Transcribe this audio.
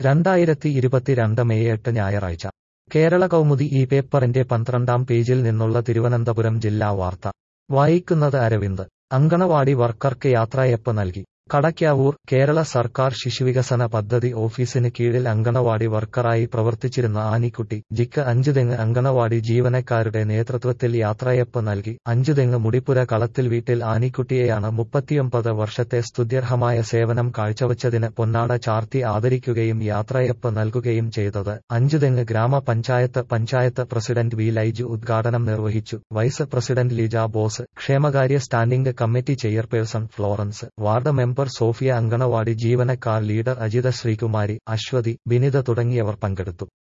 രണ്ടായിരത്തി ഇരുപത്തിരണ്ട് മെയ് എട്ട് ഞായറാഴ്ച കേരള കൗമുദി ഈ പേപ്പറിന്റെ പന്ത്രണ്ടാം പേജിൽ നിന്നുള്ള തിരുവനന്തപുരം ജില്ലാ വാർത്ത വായിക്കുന്നത് അരവിന്ദ് അങ്കണവാടി വർക്കർക്ക് യാത്രയപ്പ് നൽകി കടയ്ക്കാവൂർ കേരള സർക്കാർ ശിശുവികസന പദ്ധതി ഓഫീസിന് കീഴിൽ അങ്കണവാടി വർക്കറായി പ്രവർത്തിച്ചിരുന്ന ആനിക്കുട്ടി ജിക്ക് അഞ്ചുതെങ്ങ് അങ്കണവാടി ജീവനക്കാരുടെ നേതൃത്വത്തിൽ യാത്രയപ്പ് നൽകി അഞ്ചുതെങ്ങ് മുടിപ്പുര കളത്തിൽ വീട്ടിൽ ആനിക്കുട്ടിയെയാണ് മുപ്പത്തിയൊമ്പത് വർഷത്തെ സ്തുത്യർഹമായ സേവനം കാഴ്ചവച്ചതിന് പൊന്നാട ചാർത്തി ആദരിക്കുകയും യാത്രയപ്പ് നൽകുകയും ചെയ്തത് അഞ്ചുതെങ്ങ് ഗ്രാമപഞ്ചായത്ത് പഞ്ചായത്ത് പ്രസിഡന്റ് വി ലൈജു ഉദ്ഘാടനം നിർവഹിച്ചു വൈസ് പ്രസിഡന്റ് ലിജ ബോസ് ക്ഷേമകാര്യ standing committee chairperson Florence ward member Sophia anganwadi ജീവനക്കാർ ലീഡർ അജിത ശ്രീകുമാരി അശ്വതി ബിനിത തുടങ്ങിയവർ പങ്കെടുത്തു